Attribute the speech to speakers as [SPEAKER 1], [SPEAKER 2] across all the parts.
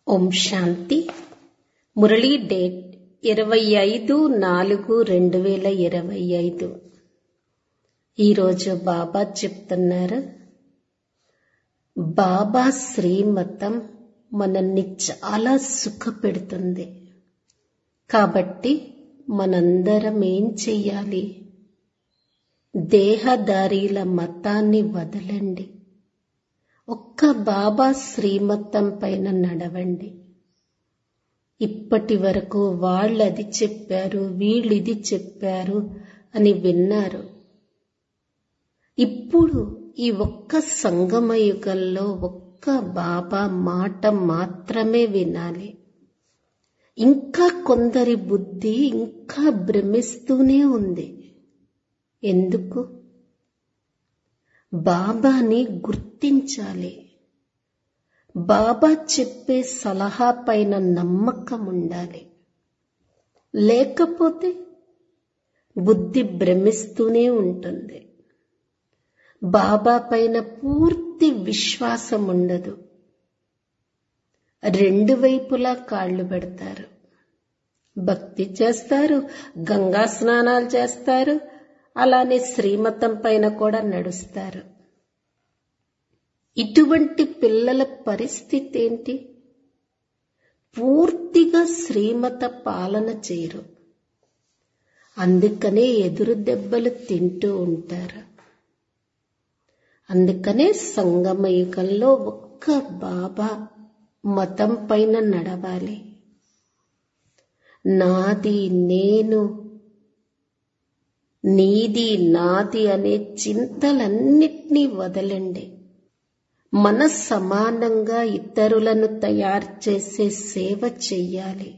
[SPEAKER 1] ఓం శాంతి Murali date ఇరవై ఐదు నాలుగు రెండు వేల ఇరవై ఐదు ఈరోజు బాబా చెప్తున్నారు బాబా శ్రీమతం మనల్ని చాలా సుఖపెడుతుంది కాబట్టి మనందరం ఏం చెయ్యాలి దేహదారీల మతాన్ని వదలండి ఒక్క బాబా శ్రీమతం పైన నడవండి ఇప్పటి వరకు వాళ్ళు అది చెప్పారు వీళ్ళు ఇది చెప్పారు అని విన్నారు ఇప్పుడు ఈ ఒక్క సంగమ యుగంలో ఒక్క బాబా మాట మాత్రమే వినాలి ఇంకా కొందరి బుద్ధి ఇంకా భ్రమిస్తూనే ఉంది ఎందుకు బాబాని గుర్తించాలి బాబా చెప్పే సలహా పైన నమ్మకం ఉండాలి లేకపోతే బుద్ధి భ్రమిస్తూనే ఉంటుంది బాబా పైన పూర్తి విశ్వాసం ఉండదు రెండు వైపులా కాళ్ళు పెడతారు భక్తి చేస్తారు గంగా స్నానాలు చేస్తారు అలానే శ్రీమతం పైన కూడా నడుస్తారు ఇటువంటి పిల్లల పరిస్థితి ఏంటి పూర్తిగా శ్రీమత పాలన చేయరు అందుకనే ఎదురు దెబ్బలు తింటూ ఉంటారు అందుకనే సంగమయుగంలో ఒక్క బాబా మతం పైన నడవాలి నాది నేను నీది నాది అనే చింతలన్నిటినీ వదలండి మన సమానంగా ఇతరులను తయారు చేసే సేవ చెయ్యాలి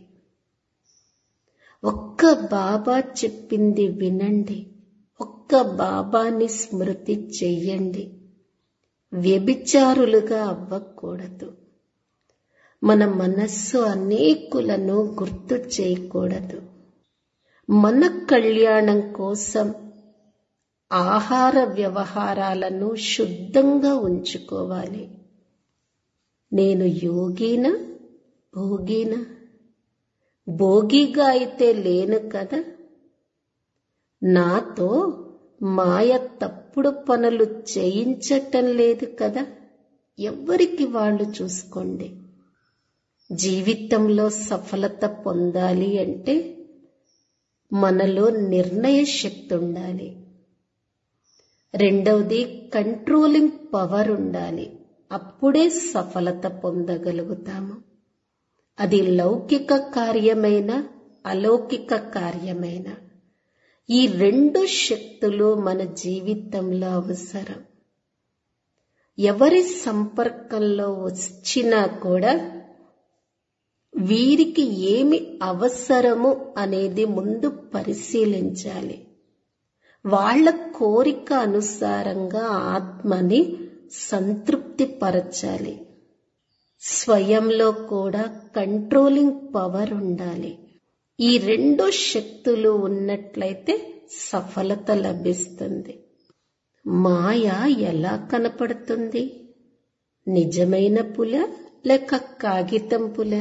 [SPEAKER 1] ఒక్క బాబా చెప్పింది వినండి ఒక్క బాబాని స్మృతి చెయ్యండి వ్యభిచారులుగా అవ్వకూడదు మన మనస్సు అనేకులను గుర్తు చేయకూడదు మన కళ్యాణం కోసం ఆహార వ్యవహారాలను శుద్ధంగా ఉంచుకోవాలి నేను యోగిన భోగిన భోగిగా అయితే లేను కదా నాతో మాయ తప్పుడు పనులు చేయించటం లేదు కదా ఎవ్వరికి వాళ్ళు చూసుకోండి జీవితంలో సఫలత పొందాలి అంటే మనలో నిర్ణయ శక్తి ఉండాలి రెండవది కంట్రోలింగ్ పవర్ ఉండాలి అప్పుడే సఫలత పొందగలుగుతాము అది లౌకిక కార్యమైన అలౌకిక కార్యమైన ఈ రెండు శక్తులు మన జీవితంలో అవసరం ఎవరి సంపర్కంలో వచ్చినా కూడా వీరికి ఏమి అవసరము అనేది ముందు పరిశీలించాలి వాళ్ల కోరిక అనుసారంగా ఆత్మని సంతృప్తి పరచాలి స్వయంలో కూడా కంట్రోలింగ్ పవర్ ఉండాలి ఈ రెండు శక్తులు ఉన్నట్లయితే సఫలత లభిస్తుంది మాయ ఎలా కనపడుతుంది నిజమైన పుల లేక కాగితం పుల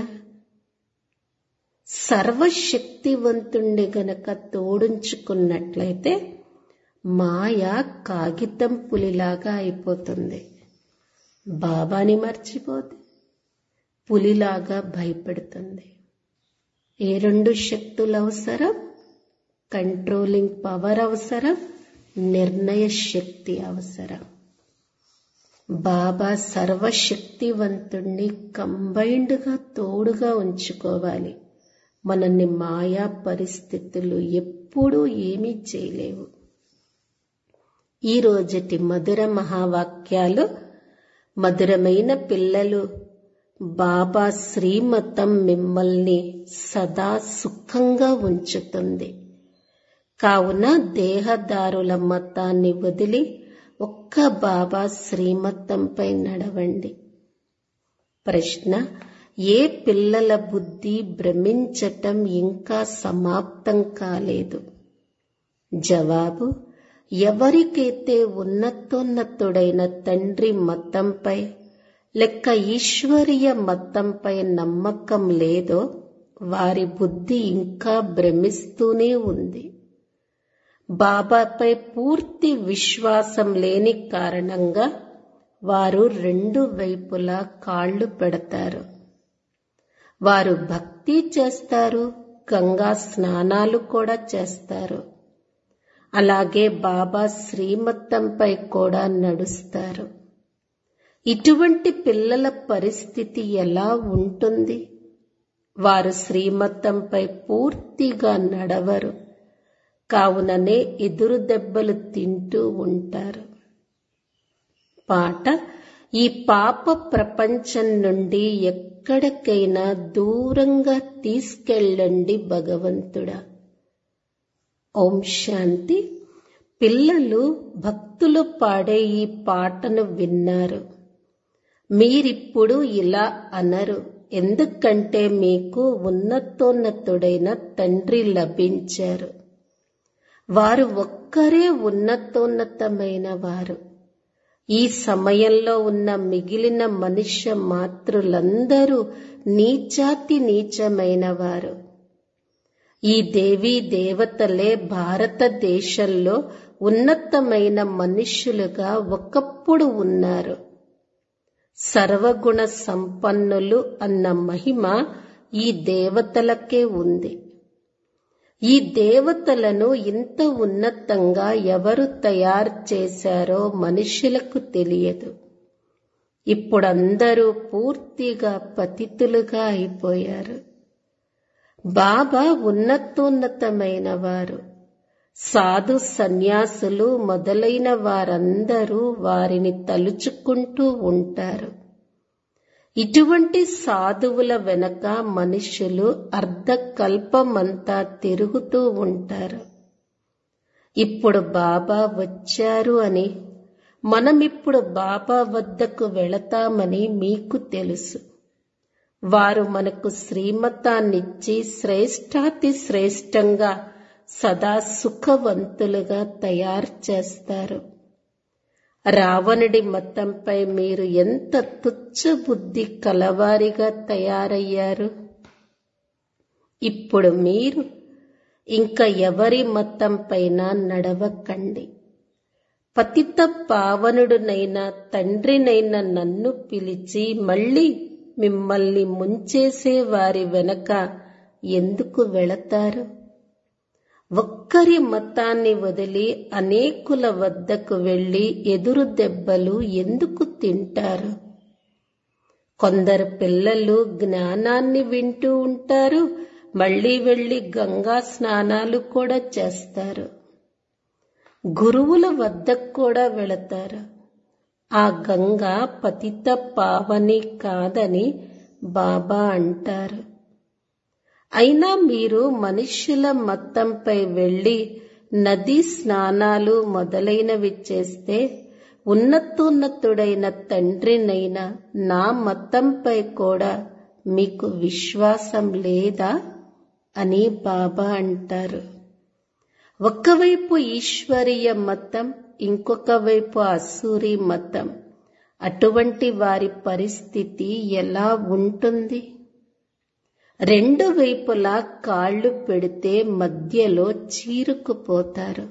[SPEAKER 1] సర్వశక్తివంతుండి గనక తోడుంచుకున్నట్లయితే మాయ కాగితం పులిలాగా అయిపోతుంది బాబాని మర్చిపోతే పులిలాగా భయపెడుతుంది ఏ రెండు శక్తులు అవసరం కంట్రోలింగ్ పవర్ అవసరం నిర్ణయ శక్తి అవసరం బాబా సర్వశక్తివంతుణ్ణి కంబైన్డ్గా తోడుగా ఉంచుకోవాలి మనల్ని మాయా పరిస్థితులు ఎప్పుడూ ఏమీ చేయలేవు ఈ రోజటి మధుర మహావాక్యాలు మధురమైన పిల్లలు బాబా శ్రీమతం మిమ్మల్ని సదా సుఖంగా ఉంచుతుంది కావున దేహదారుల మతాన్ని వదిలి ఒక్క బాబా శ్రీమతంపై నడవండి ప్రశ్న ఏ పిల్లల బుద్ధి భ్రమించటం ఇంకా సమాప్తం కాలేదు జవాబు ఎవరికైతే ఉన్నతోన్నతుడైన తండ్రి మతంపై లెక్క ఈశ్వరీయ మతంపై నమ్మకం లేదో వారి బుద్ధి ఇంకా భ్రమిస్తూనే ఉంది బాబాపై పూర్తి విశ్వాసం లేని కారణంగా వారు రెండు వైపులా కాళ్ళు పెడతారు వారు భక్తి చేస్తారు గంగా స్నానాలు కూడా చేస్తారు అలాగే బాబా శ్రీమతంపై కూడా నడుస్తారు ఇటువంటి పిల్లల పరిస్థితి ఎలా ఉంటుంది వారు శ్రీమతంపై పూర్తిగా నడవరు కావుననే ఎదురు దెబ్బలు తింటూ ఉంటారు పాట ఈ పాప ప్రపంచం నుండి ఎక్కడికైనా దూరంగా తీసుకెళ్ళండి భగవంతుడా ఓం శాంతి పిల్లలు భక్తులు పాడే ఈ పాటను విన్నారు మీరిప్పుడు ఇలా అనరు ఎందుకంటే మీకు ఉన్నతోన్నతుడైన తండ్రి లభించారు వారు ఒక్కరే ఉన్నతోన్నతమైన వారు ఈ సమయంలో ఉన్న మిగిలిన మనుష్య మాతృలందరూ నీచాతి నీచమైన వారు ఈ దేవీ దేవతలే భారతదేశంలో ఉన్నతమైన మనుష్యులుగా ఒకప్పుడు ఉన్నారు సర్వగుణ సంపన్నులు అన్న మహిమ ఈ దేవతలకే ఉంది ఈ దేవతలను ఇంత ఉన్నతంగా ఎవరు తయారు చేశారో మనుషులకు తెలియదు ఇప్పుడందరూ పూర్తిగా పతితులుగా అయిపోయారు బాబా ఉన్నతోన్నతమైన వారు సాధు సన్యాసులు మొదలైన వారందరూ వారిని తలుచుకుంటూ ఉంటారు ఇటువంటి సాధువుల వెనక మనుషులు అర్ధకల్పమంతా తిరుగుతూ ఉంటారు ఇప్పుడు బాబా వచ్చారు అని మనమిప్పుడు బాబా వద్దకు వెళతామని మీకు తెలుసు వారు మనకు శ్రీమతాన్నిచ్చి శ్రేష్టాతి శ్రేష్టంగా సదా సుఖవంతులుగా తయారు చేస్తారు రావణుడి మతంపై మీరు ఎంత తుచ్చ బుద్ధి కలవారిగా తయారయ్యారు ఇప్పుడు మీరు ఇంకా ఎవరి మతంపైన నడవకండి పతిత పావనుడునైనా తండ్రినైన నన్ను పిలిచి మళ్ళీ మిమ్మల్ని ముంచేసే వారి వెనక ఎందుకు వెళతారు ఒక్కరి మతాన్ని వదిలి అనేకుల వద్దకు వెళ్లి ఎదురు దెబ్బలు ఎందుకు తింటారు కొందరు పిల్లలు జ్ఞానాన్ని వింటూ ఉంటారు మళ్ళీ వెళ్లి గంగా స్నానాలు కూడా చేస్తారు గురువుల వద్దకు కూడా వెళతారు ఆ గంగ పతిత పావని కాదని బాబా అంటారు అయినా మీరు మనుష్యుల మత్తంపై వెళ్లి నదీ స్నానాలు మొదలైనవి చేస్తే ఉన్నతోన్నతుడైన తండ్రినైనా నా మతంపై కూడా మీకు విశ్వాసం లేదా అని బాబా అంటారు ఒకవైపు ఈశ్వరీయ మతం ఇంకొక వైపు అసూరి మతం అటువంటి వారి పరిస్థితి ఎలా ఉంటుంది రెండు వైపులా కాళ్ళు పెడితే మధ్యలో చీరుకుపోతారు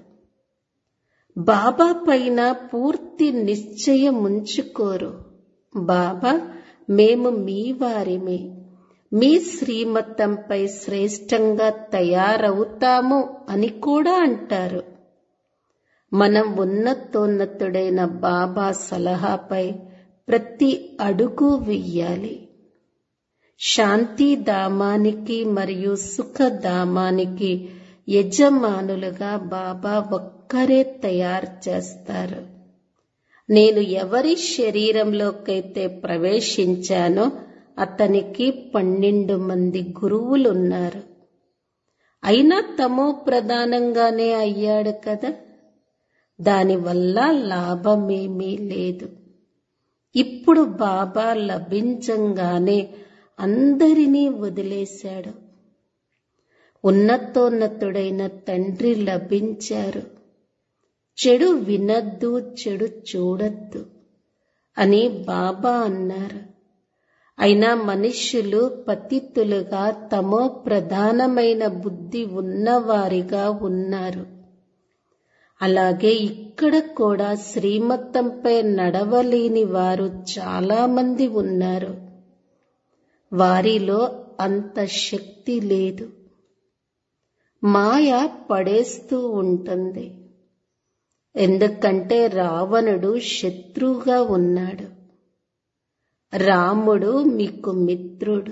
[SPEAKER 1] బాబా పైన పూర్తి నిశ్చయం ఉంచుకోరు బాబా మేము మీ వారిమే మీ శ్రీమతంపై శ్రేష్టంగా తయారవుతాము అని కూడా అంటారు మనం ఉన్నతోన్నతుడైన బాబా సలహాపై ప్రతి అడుగు వెయ్యాలి శాంతిధామానికి మరియు సుఖధామానికి యజమానులుగా బాబా ఒక్కరే తయారు చేస్తారు నేను ఎవరి శరీరంలోకైతే ప్రవేశించానో అతనికి పన్నెండు మంది గురువులున్నారు అయినా తమో ప్రధానంగానే అయ్యాడు కదా దానివల్ల లాభమేమీ లేదు ఇప్పుడు బాబా లభించంగానే అందరినీ వదిలేశాడు ఉన్నతోన్నతుడైన తండ్రి లభించారు చెడు వినద్దు చెడు చూడద్దు అని బాబా అన్నారు అయినా మనుష్యులు పతితులుగా తమో ప్రధానమైన బుద్ధి ఉన్నవారిగా ఉన్నారు అలాగే ఇక్కడ కూడా శ్రీమతంపై నడవలేని వారు చాలా మంది ఉన్నారు వారిలో అంత శక్తి లేదు మాయ పడేస్తూ ఉంటుంది ఎందుకంటే రావణుడు శత్రువుగా ఉన్నాడు రాముడు మీకు మిత్రుడు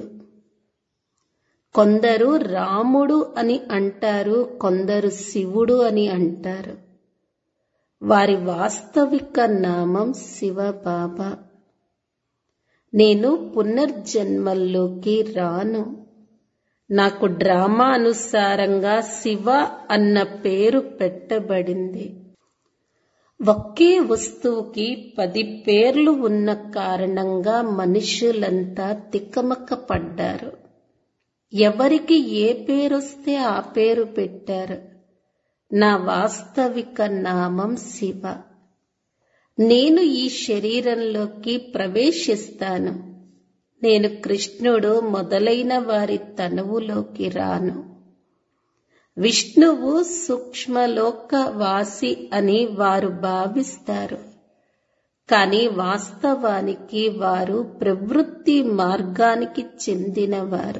[SPEAKER 1] కొందరు రాముడు అని అంటారు కొందరు శివుడు అని అంటారు వారి వాస్తవిక నామం శివబాబా నేను పునర్జన్మల్లోకి రాను నాకు డ్రామా అనుసారంగా శివ అన్న పేరు పెట్టబడింది ఒకే వస్తువుకి పది పేర్లు ఉన్న కారణంగా మనుషులంతా తికమక పడ్డారు ఎవరికి ఏ పేరొస్తే ఆ పేరు పెట్టారు నా వాస్తవిక నామం శివ నేను ఈ శరీరంలోకి ప్రవేశిస్తాను నేను కృష్ణుడు మొదలైన వారి తనువులోకి రాను విష్ణువు సూక్ష్మలోక వాసి అని వారు భావిస్తారు కానీ వాస్తవానికి వారు ప్రవృత్తి మార్గానికి చెందినవారు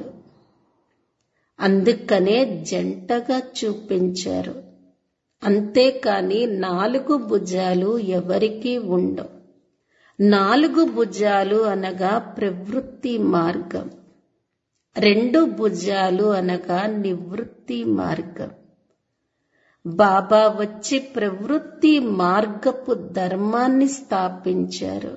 [SPEAKER 1] అందుకనే జంటగా చూపించారు అంతేకాని నాలుగు భుజాలు ఎవరికీ ఉండవు నాలుగు భుజాలు అనగా ప్రవృత్తి మార్గం రెండు భుజాలు అనగా నివృత్తి మార్గం బాబా వచ్చి ప్రవృత్తి మార్గపు ధర్మాన్ని స్థాపించారు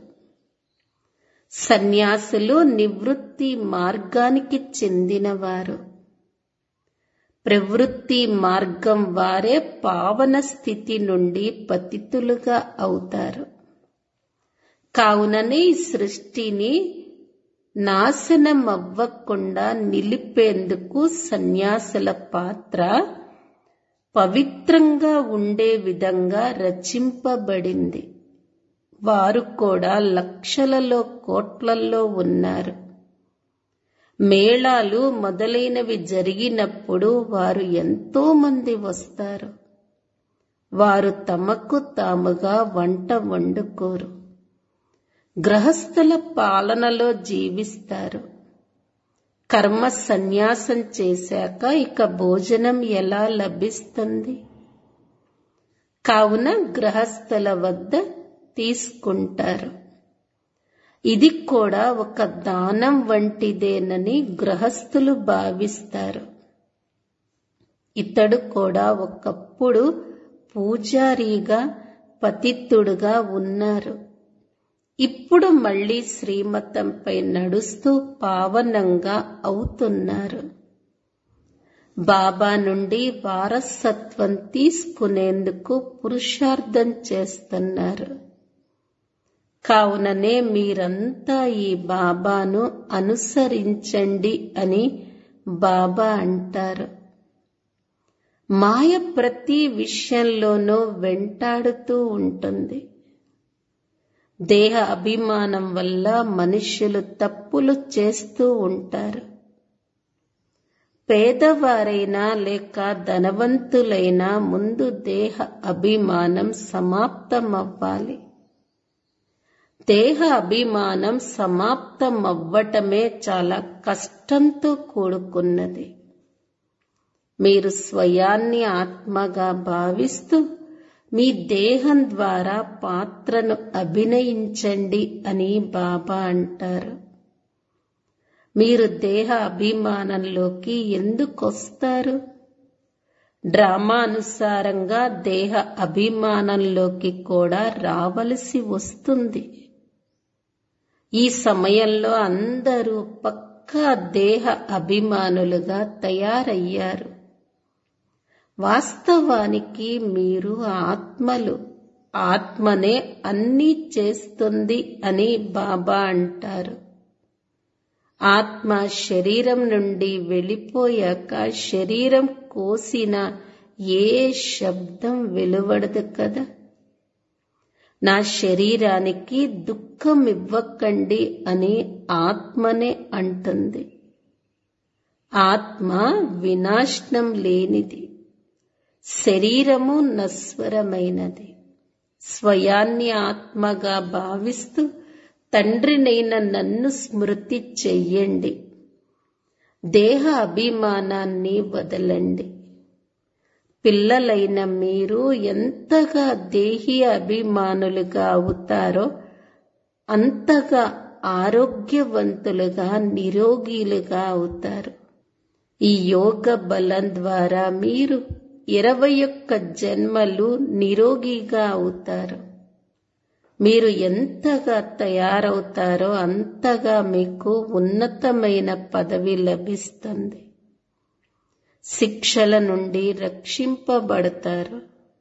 [SPEAKER 1] సన్యాసులు నివృత్తి మార్గానికి చెందినవారు ప్రవృత్తి మార్గం వారే పావన స్థితి నుండి పతితులుగా అవుతారు కావుననే ఈ సృష్టిని నాశనం అవ్వకుండా నిలిపేందుకు సన్యాసుల పాత్ర పవిత్రంగా ఉండే విధంగా రచింపబడింది వారు కూడా లక్షలలో కోట్లల్లో ఉన్నారు మేళాలు మొదలైనవి జరిగినప్పుడు వారు ఎంతో మంది వస్తారు వారు తమకు తాముగా వంట వండుకోరు గ్రహస్థుల పాలనలో జీవిస్తారు కర్మ సన్యాసం చేశాక ఇక భోజనం ఎలా లభిస్తుంది కావున గ్రహస్థుల వద్ద తీసుకుంటారు ఇది కూడా ఒక దానం వంటిదేనని గ్రహస్థులు భావిస్తారు ఇతడు కూడా ఒకప్పుడు పూజారిగా పతిత్తుడుగా ఉన్నారు ఇప్పుడు మళ్ళీ శ్రీమతంపై నడుస్తూ పావనంగా అవుతున్నారు బాబా నుండి వారసత్వం తీసుకునేందుకు పురుషార్థం చేస్తున్నారు కావుననే మీరంతా ఈ బాబాను అనుసరించండి అని బాబా అంటారు మాయ ప్రతి విషయంలోనూ వెంటాడుతూ ఉంటుంది దేహ అభిమానం వల్ల మనుష్యులు తప్పులు చేస్తూ ఉంటారు పేదవారైనా లేక ధనవంతులైనా ముందు దేహ అభిమానం సమాప్తమవ్వాలి దేహ అభిమానం సమాప్తమవ్వటమే చాలా కష్టంతో కూడుకున్నది మీరు స్వయాన్ని ఆత్మగా భావిస్తూ మీ దేహం ద్వారా పాత్రను అభినయించండి అని బాబా అంటారు మీరు దేహ అభిమానంలోకి ఎందుకొస్తారు డ్రామా అనుసారంగా దేహ అభిమానంలోకి కూడా రావలసి వస్తుంది ఈ సమయంలో అందరూ పక్కా దేహ అభిమానులుగా తయారయ్యారు వాస్తవానికి మీరు ఆత్మలు ఆత్మనే అన్నీ చేస్తుంది అని బాబా అంటారు ఆత్మ శరీరం నుండి వెళ్ళిపోయాక శరీరం కోసిన ఏ శబ్దం వెలువడదు కదా నా శరీరానికి దుఃఖం ఇవ్వకండి అని ఆత్మనే అంటుంది ఆత్మ వినాశనం లేనిది శరీరము నశ్వరమైనది స్వయాన్ని ఆత్మగా భావిస్తూ తండ్రినైన నన్ను స్మృతి చెయ్యండి దేహ అభిమానాన్ని వదలండి పిల్లలైన మీరు ఎంతగా దేహి అభిమానులుగా అవుతారో అంతగా ఆరోగ్యవంతులుగా నిరోగీలుగా అవుతారు ఈ యోగ బలం ద్వారా మీరు ఇరవై ఒక్క జన్మలు నిరోగిగా అవుతారు మీరు ఎంతగా తయారవుతారో అంతగా మీకు ఉన్నతమైన పదవి లభిస్తుంది శిక్షల నుండి రక్షింపబడతారు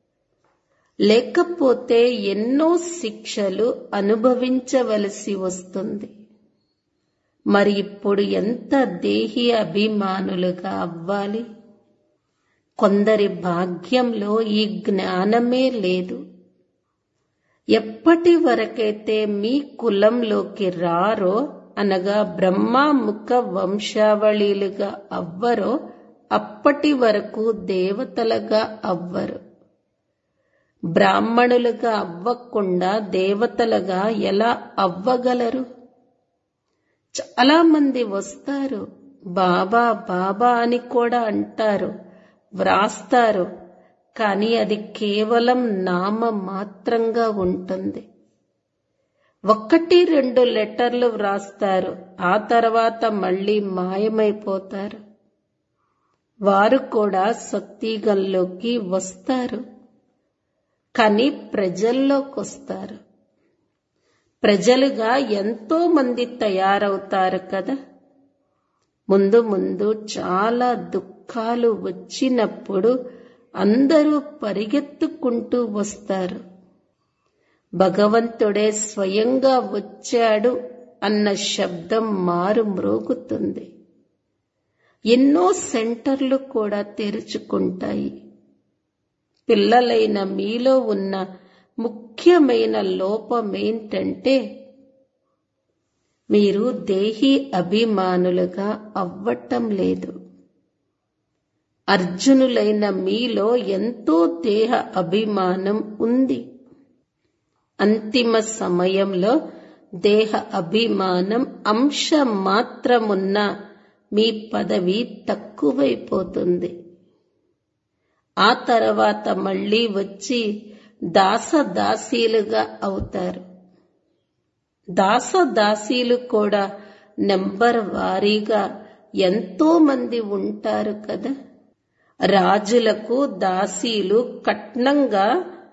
[SPEAKER 1] లేకపోతే ఎన్నో శిక్షలు అనుభవించవలసి వస్తుంది మరి ఇప్పుడు ఎంత దేహి అభిమానులుగా అవ్వాలి కొందరి భాగ్యంలో ఈ జ్ఞానమే లేదు ఎప్పటి వరకైతే మీ కులంలోకి రారో అనగా బ్రహ్మాముఖ వంశావళీలుగా అవ్వరో అప్పటి వరకు దేవతలుగా అవ్వరు బ్రాహ్మణులుగా అవ్వకుండా దేవతలుగా ఎలా అవ్వగలరు చాలా మంది వస్తారు బాబా బాబా అని కూడా అంటారు వ్రాస్తారు కానీ అది కేవలం నామ మాత్రంగా ఉంటుంది ఒక్కటి రెండు లెటర్లు వ్రాస్తారు ఆ తర్వాత మళ్ళీ మాయమైపోతారు వారు కూడా సత్యగంలోకి వస్తారు కానీ ప్రజల్లోకి వస్తారు ప్రజలుగా ఎంతో మంది తయారవుతారు కదా ముందు ముందు చాలా దుఃఖాలు వచ్చినప్పుడు అందరూ పరిగెత్తుకుంటూ వస్తారు భగవంతుడే స్వయంగా వచ్చాడు అన్న శబ్దం మారు మ్రోగుతుంది ఎన్నో సెంటర్లు కూడా తెరుచుకుంటాయి పిల్లలైన మీలో ఉన్న ముఖ్యమైన లోపమేంటంటే మీరు దేహి అభిమానులుగా అవ్వటం లేదు అర్జునులైన మీలో ఎంతో దేహ అభిమానం ఉంది అంతిమ సమయంలో దేహ అభిమానం అంశ మాత్రమున్న మీ పదవి తక్కువైపోతుంది ఆ తర్వాత మళ్ళీ వచ్చి దాసదాసీలుగా అవుతారు దాసదాసీలు కూడా నెంబర్ వారీగా ఎంతో మంది ఉంటారు కదా రాజులకు దాసీలు కట్నంగా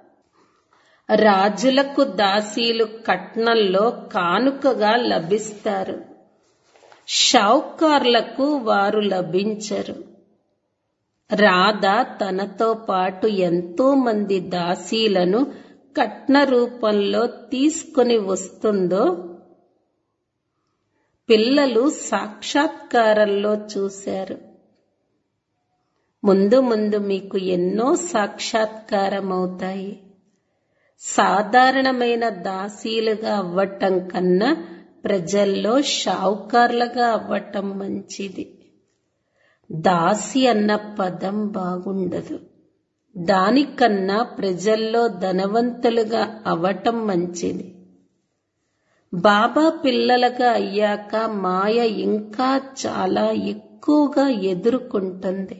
[SPEAKER 1] రాజులకు దాసీలు కట్నంలో కానుకగా లభిస్తారు షావుకార్లకు వారు లభించరు రాధ తనతో పాటు ఎంతో మంది దాసీలను కట్న రూపంలో తీసుకొని వస్తుందో పిల్లలు సాక్షాత్కారంలో చూశారు ముందు ముందు మీకు ఎన్నో సాక్షాత్కారం అవుతాయి సాధారణమైన దాసీలుగా అవ్వటం కన్నా ప్రజల్లో షావుకార్లుగా అవ్వటం మంచిది దాసి అన్న పదం బాగుండదు దానికన్నా ప్రజల్లో ధనవంతులుగా అవటం మంచిది బాబా పిల్లలుగా అయ్యాక మాయ ఇంకా చాలా ఎక్కువగా ఎదుర్కొంటుంది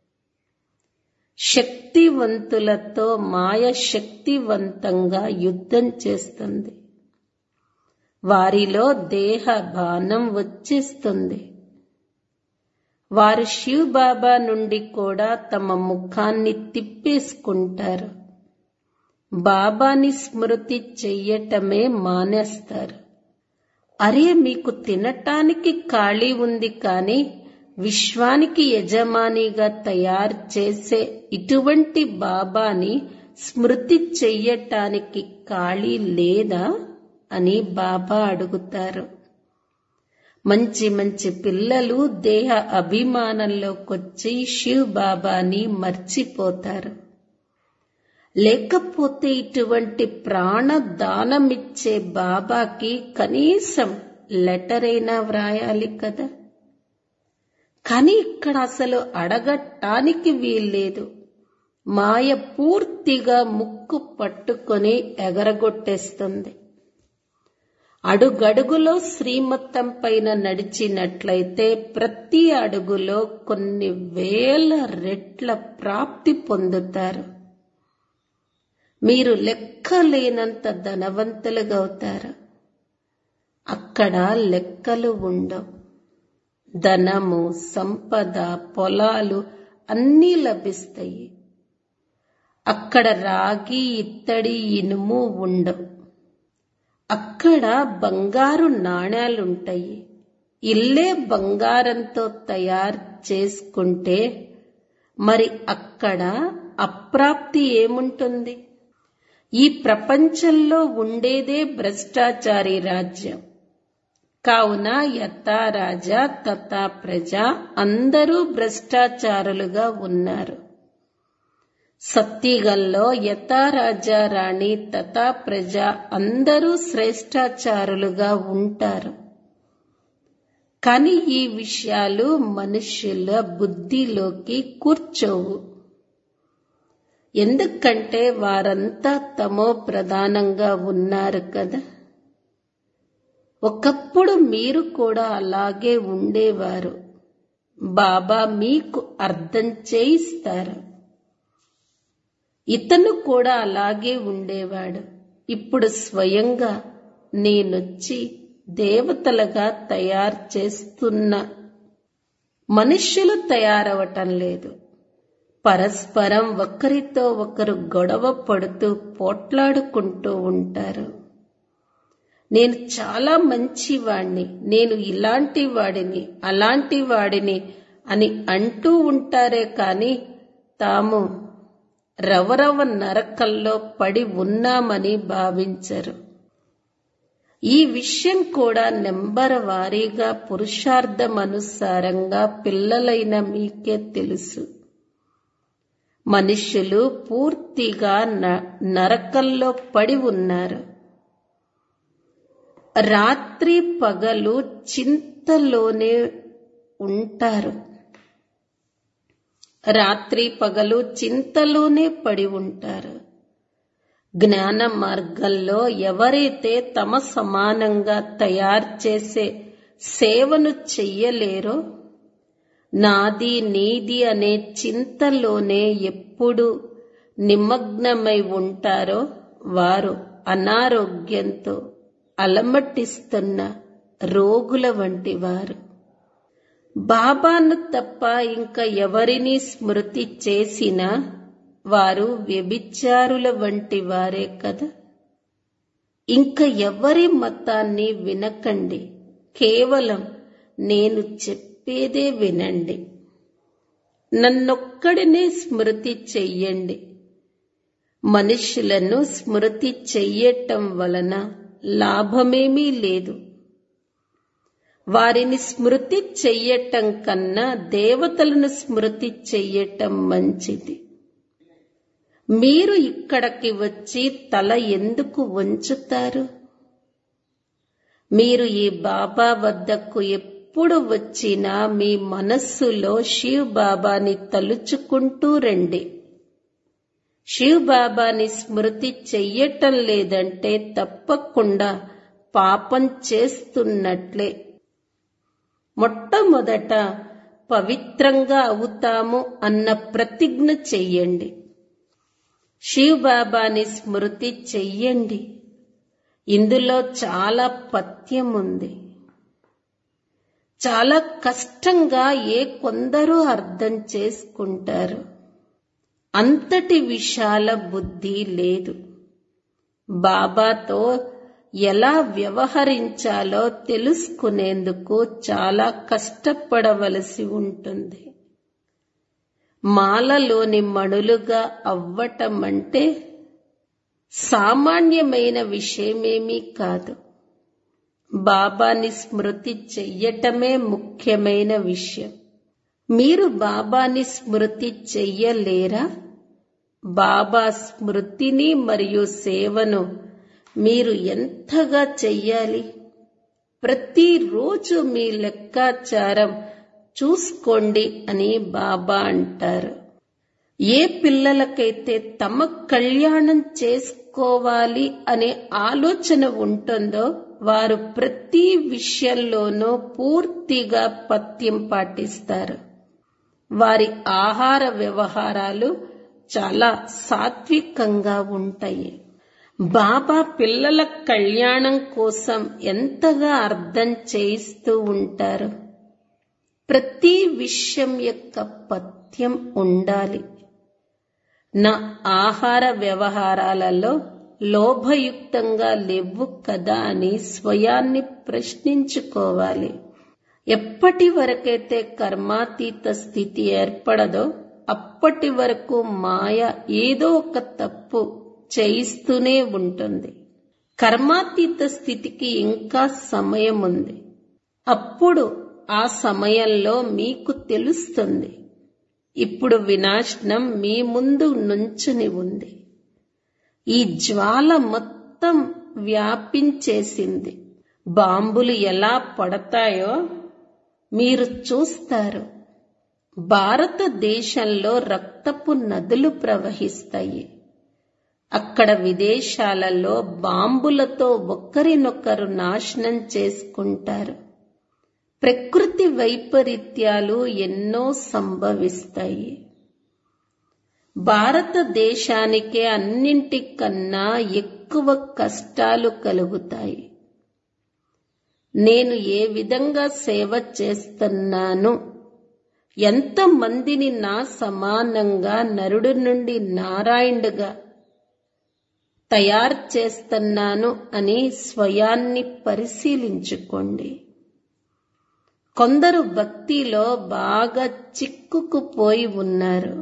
[SPEAKER 1] శక్తివంతులతో మాయ శక్తివంతంగా యుద్ధం చేస్తుంది వారిలో దేహ బాణం వచ్చేస్తుంది వారు శివ్ బాబా నుండి కూడా తమ ముఖాన్ని తిప్పేసుకుంటారు బాబాని స్మృతి చెయ్యటమే మానేస్తారు అరే మీకు తినటానికి ఖాళీ ఉంది కానీ విశ్వానికి యజమానిగా తయారు చేసే ఇటువంటి బాబాని స్మృతి చెయ్యటానికి ఖాళీ లేదా అని బాబా అడుగుతారు మంచి మంచి పిల్లలు దేహ అభిమానంలోకొచ్చి శివ్ బాబాని మర్చిపోతారు లేకపోతే ఇటువంటి ప్రాణదానమిచ్చే బాబాకి కనీసం లెటర్ అయినా వ్రాయాలి కదా కానీ ఇక్కడ అసలు అడగటానికి వీల్లేదు మాయ పూర్తిగా ముక్కు పట్టుకొని ఎగరగొట్టేస్తుంది అడుగడుగులో శ్రీమత్తం పైన నడిచినట్లయితే ప్రతి అడుగులో కొన్ని వేల రెట్ల ప్రాప్తి పొందుతారు మీరు లెక్కలేనంత ధనవంతులుగా అవుతారు అక్కడ లెక్కలు ఉండవు ధనము సంపద పొలాలు అన్నీ లభిస్తాయి అక్కడ రాగి ఇత్తడి ఇనుము ఉండవు అక్కడ బంగారు నాణ్యాలుంటాయి ఇల్లే బంగారంతో తయారు చేసుకుంటే మరి అక్కడ అప్రాప్తి ఏముంటుంది ఈ ప్రపంచంలో ఉండేదే భ్రష్టాచారి రాజ్యం కావున యథా రాజా తథా ప్రజ అందరూ భ్రష్టాచారులుగా ఉన్నారు సత్తిగల్లో యథా రాజా రాణి తథా ప్రజ అందరూ శ్రేష్టాచారులుగా ఉంటారు కానీ ఈ విషయాలు మనుష్యుల బుద్ధిలోకి కూర్చోవు ఎందుకంటే వారంతా తమో ప్రధానంగా ఉన్నారు కదా ఒకప్పుడు మీరు కూడా అలాగే ఉండేవారు బాబా మీకు అర్థం చేయిస్తారు ఇతను కూడా అలాగే ఉండేవాడు ఇప్పుడు స్వయంగా నేనొచ్చి దేవతలుగా తయారు చేస్తున్న మనుష్యులు తయారవటం లేదు పరస్పరం ఒకరితో ఒకరు గొడవ పడుతూ పోట్లాడుకుంటూ ఉంటారు నేను చాలా మంచివాణ్ణి నేను ఇలాంటి వాడిని అలాంటి వాడిని అని అంటూ ఉంటారే కాని తాము రవరవ నరకల్లో పడి ఉన్నామని భావించరు ఈ విషయం కూడా నెంబర్ వారీగా పురుషార్థం అనుసారంగా పిల్లలైన మీకే తెలుసు మనుషులు పూర్తిగా నరకంలో పడి ఉన్నారు రాత్రి పగలు చింతలోనే ఉంటారు రాత్రి పగలు చింతలోనే పడి ఉంటారు జ్ఞాన మార్గంలో ఎవరైతే తమ సమానంగా తయారు చేసే సేవను చెయ్యలేరో నాది నీది అనే చింతలోనే ఎప్పుడు నిమగ్నమై ఉంటారో వారు అనారోగ్యంతో అలమటిస్తున్న రోగుల వంటి వారు బాబాను తప్ప ఇంకా ఎవరిని స్మృతి చేసినా వారు వ్యభిచారుల వంటి వారే కదా ఇంకా ఎవరి మతాన్ని వినకండి కేవలం నేను చెప్పేదే వినండి నన్నొక్కడినే స్మృతి చెయ్యండి మనుషులను స్మృతి చెయ్యటం వలన లాభమేమీ లేదు వారిని స్మృతి చెయ్యటం కన్నా దేవతలను స్మృతి చెయ్యటం మంచిది మీరు ఇక్కడికి వచ్చి తల ఎందుకు వంచుతారు మీరు ఈ బాబా వద్దకు ఎప్పుడు వచ్చినా మీ మనస్సులో శివ్ బాబాని తలుచుకుంటూ రండి శివ్ బాబాని స్మృతి చెయ్యటం లేదంటే తప్పకుండా పాపం చేస్తున్నట్లే మొట్టమొదట పవిత్రంగా అవుతాము అన్న ప్రతిజ్ఞ చెయ్యండి శివ్ బాబాని స్మృతి చెయ్యండి ఇందులో చాలా పథ్యం ఉంది చాలా కష్టంగా ఏ కొందరు అర్థం చేసుకుంటారు అంతటి విశాల బుద్ధి లేదు బాబాతో ఎలా వ్యవహరించాలో తెలుసుకునేందుకు చాలా కష్టపడవలసి ఉంటుంది మాలలోని మణులుగా అవ్వటం అంటే సామాన్యమైన విషయమేమీ కాదు బాబాని స్మృతి చెయ్యటమే ముఖ్యమైన విషయం మీరు బాబాని స్మృతి చెయ్యలేరా బాబా స్మృతిని మరియు సేవను మీరు ఎంతగా చెయ్యాలి ప్రతిరోజు మీ లెక్కాచారం చూసుకోండి అని బాబా అంటారు ఏ పిల్లలకైతే తమ కళ్యాణం చేసుకోవాలి అనే ఆలోచన ఉంటుందో వారు ప్రతి విషయంలోనూ పూర్తిగా పత్యం పాటిస్తారు వారి ఆహార వ్యవహారాలు చాలా సాత్వికంగా ఉంటాయి బాబా పిల్లల కళ్యాణం కోసం ఎంతగా అర్థం చేయిస్తూ ఉంటారు ప్రతి విషయం యొక్క పథ్యం ఉండాలి నా ఆహార వ్యవహారాలలో లోభయుక్తంగా లేవు కదా అని స్వయాన్ని ప్రశ్నించుకోవాలి ఎప్పటి వరకైతే కర్మాతీత స్థితి ఏర్పడదో అప్పటి వరకు మాయ ఏదో ఒక తప్పు చేయిస్తూనే ఉంటుంది కర్మాతీత స్థితికి ఇంకా సమయం ఉంది అప్పుడు ఆ సమయంలో మీకు తెలుస్తుంది ఇప్పుడు వినాశనం మీ ముందు నుంచుని ఉంది ఈ జ్వాల మొత్తం వ్యాపించేసింది బాంబులు ఎలా పడతాయో మీరు చూస్తారు భారతదేశంలో రక్తపు నదులు ప్రవహిస్తాయి అక్కడ విదేశాలలో బాంబులతో ఒకరినొకరు నాశనం చేసుకుంటారు ప్రకృతి వైపరీత్యాలు ఎన్నో సంభవిస్తాయి భారతదేశానికే అన్నింటికన్నా ఎక్కువ కష్టాలు కలుగుతాయి నేను ఏ విధంగా సేవ చేస్తున్నాను ఎంతమందిని నా సమానంగా నరుడు నుండి నారాయణుడుగా తయారు చేస్తున్నాను అని స్వయాన్ని పరిశీలించుకోండి కొందరు భక్తిలో బాగా చిక్కుకుపోయి ఉన్నారు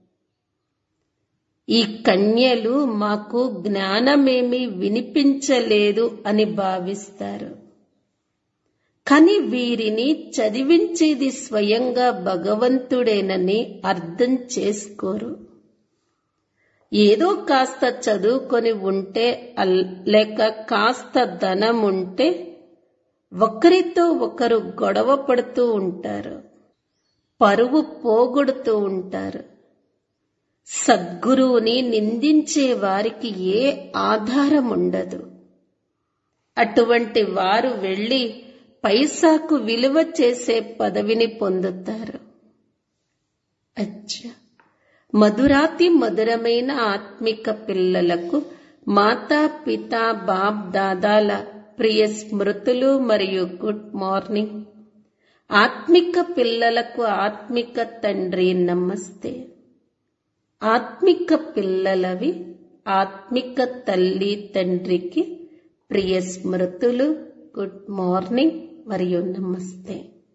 [SPEAKER 1] ఈ కన్యలు మాకు జ్ఞానమేమీ వినిపించలేదు అని భావిస్తారు కాని వీరిని చదివించేది స్వయంగా భగవంతుడేనని అర్థం చేసుకోరు ఏదో కాస్త చదువుకొని ఉంటే లేక కాస్త ధనం ఉంటే ఒకరితో ఒకరు గొడవ పడుతూ ఉంటారు పరువు పోగొడుతూ ఉంటారు సద్గురువుని నిందించే వారికి ఏ ఆధారం ఉండదు అటువంటి వారు వెళ్లి పైసాకు విలువ చేసే పదవిని పొందుతారు అచ్చా మధురాతి మధురమైన ఆత్మిక పిల్లలకు మాతా పిత బాప్ దాదాల ప్రియ స్మృతులు మరియు గుడ్ మార్నింగ్ ఆత్మిక పిల్లలకు ఆత్మిక తండ్రి నమస్తే ఆత్మిక పిల్లలవి ఆత్మిక తల్లి తండ్రికి ప్రియ స్మృతులు గుడ్ మార్నింగ్ మరియు నమస్తే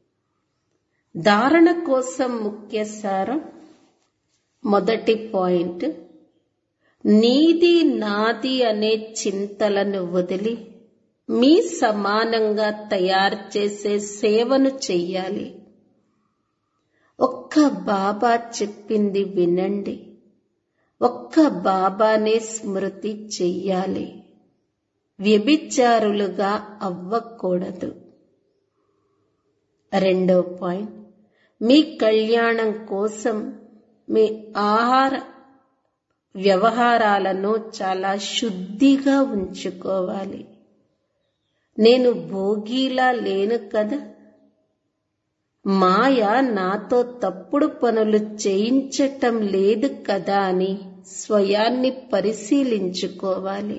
[SPEAKER 1] ధారణ కోసం ముఖ్య సారం మొదటి పాయింట్ నీది నాది అనే చింతలను వదిలి మీ సమానంగా తయారు చేసే సేవను చెయ్యాలి ఒక్క బాబా చెప్పింది వినండి ఒక్క బాబానే స్మృతి చెయ్యాలి వ్యభిచారులుగా అవ్వకూడదు రెండో పాయింట్ మీ కళ్యాణం కోసం మీ ఆహార వ్యవహారాలను చాలా శుద్ధిగా ఉంచుకోవాలి నేను భోగిలా లేను కదా మాయ నాతో తప్పుడు పనులు చేయించటం లేదు కదా అని స్వయాన్ని పరిశీలించుకోవాలి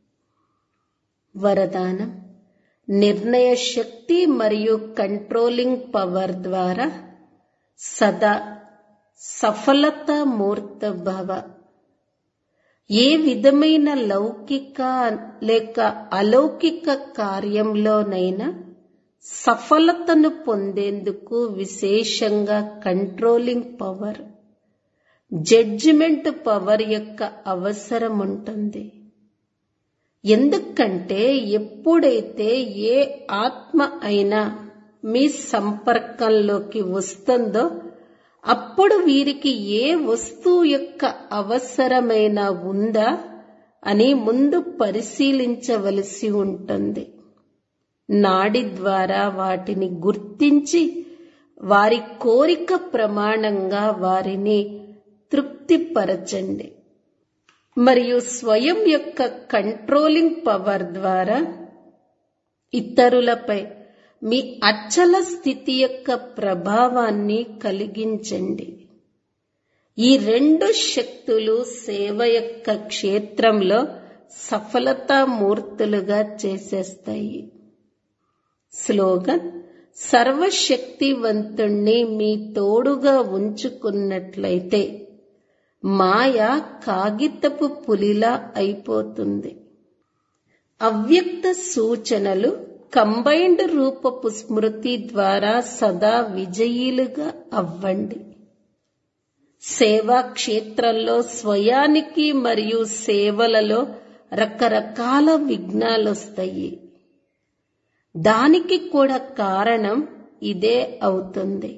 [SPEAKER 1] వరదానం నిర్ణయ శక్తి మరియు కంట్రోలింగ్ పవర్ ద్వారా సదా సఫలత మూర్త భవ ఏ విధమైన లౌకిక లేక అలౌకిక కార్యంలోనైనా సఫలతను పొందేందుకు విశేషంగా కంట్రోలింగ్ పవర్ జడ్జిమెంట్ పవర్ యొక్క అవసరం ఉంటుంది ఎందుకంటే ఎప్పుడైతే ఏ ఆత్మ అయినా మీ సంపర్కంలోకి వస్తుందో అప్పుడు వీరికి ఏ వస్తువు యొక్క అవసరమైన ఉందా అని ముందు పరిశీలించవలసి ఉంటుంది నాడి ద్వారా వాటిని గుర్తించి వారి కోరిక ప్రమాణంగా వారిని తృప్తిపరచండి మరియు స్వయం యొక్క కంట్రోలింగ్ పవర్ ద్వారా ఇతరులపై మీ అచ్చల స్థితి యొక్క ప్రభావాన్ని కలిగించండి ఈ రెండు శక్తులు సేవ యొక్క క్షేత్రంలో సఫలతామూర్తులుగా చేసేస్తాయి స్లోగన్ సర్వశక్తివంతుణ్ణి మీ తోడుగా ఉంచుకున్నట్లయితే మాయ కాగితపు పులిలా అయిపోతుంది అవ్యక్త సూచనలు కంబైన్డ్ రూపపు స్మృతి ద్వారా సదా విజయీలుగా అవ్వండి సేవా క్షేత్రంలో స్వయానికి మరియు సేవలలో రకరకాల విఘ్నాలొస్తాయి దానికి కూడా కారణం ఇదే అవుతుంది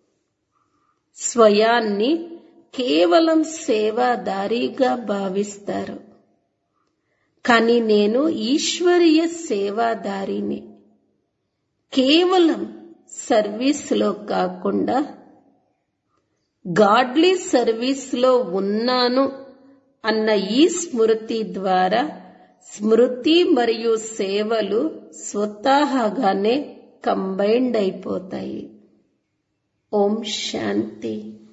[SPEAKER 1] స్వయాన్ని కేవలం సేవాదారీగా భావిస్తారు కానీ నేను ఈశ్వరీయ సేవాదారిని కేవలం సర్వీస్లో కాకుండా గాడ్లీ సర్వీస్లో ఉన్నాను అన్న ఈ స్మృతి ద్వారా స్మృతి మరియు సేవలు స్వతహాగానే కంబైండ్ అయిపోతాయి ఓం శాంతి